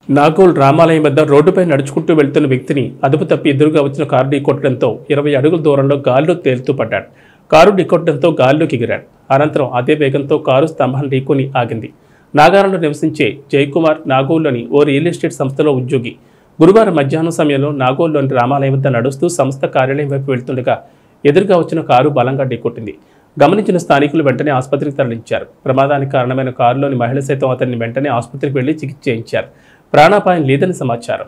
నాగోల్ రామాలయం వద్ద రోడ్డుపై నడుచుకుంటూ వెళ్తున్న వ్యక్తిని అదుపు తప్పి ఎదురుగా వచ్చిన కారు ఢీకొట్టడంతో ఇరవై అడుగుల దూరంలో గాల్లో తేలుతూ పడ్డాడు కారు ఢీకొట్టడంతో గాల్లోకి ఎగిరాడు అనంతరం అదే వేగంతో కారు స్తంభాన్ని ఢీకొని ఆగింది నాగారంలో నివసించే జయకుమార్ నాగోల్లోని ఓ రియల్ ఎస్టేట్ సంస్థలో ఉద్యోగి గురువారం మధ్యాహ్నం సమయంలో నాగోల్లోని రామాలయం వద్ద నడుస్తూ సంస్థ కార్యాలయం వైపు వెళ్తుండగా ఎదురుగా వచ్చిన కారు బలంగా ఢీకొట్టింది గమనించిన స్థానికులు వెంటనే ఆసుపత్రికి తరలించారు ప్రమాదానికి కారణమైన కారులోని మహిళ సైతం అతన్ని వెంటనే ఆసుపత్రికి వెళ్లి చికిత్స చేయించారు ప్రాణాపాయం లేదని సమాచారం